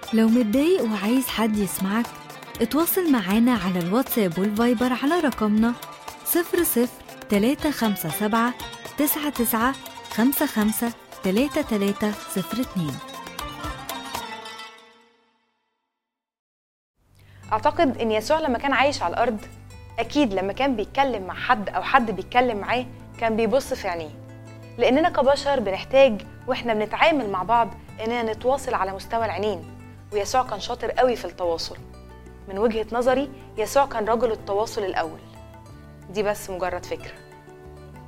لو متضايق وعايز حد يسمعك اتواصل معانا على الواتساب والفايبر على رقمنا 00 357 99 55 3302 اعتقد ان يسوع لما كان عايش على الارض اكيد لما كان بيتكلم مع حد او حد بيتكلم معاه كان بيبص في عينيه لاننا كبشر بنحتاج واحنا بنتعامل مع بعض اننا نتواصل على مستوى العينين ويسوع كان شاطر قوي في التواصل من وجهة نظري يسوع كان رجل التواصل الاول دي بس مجرد فكره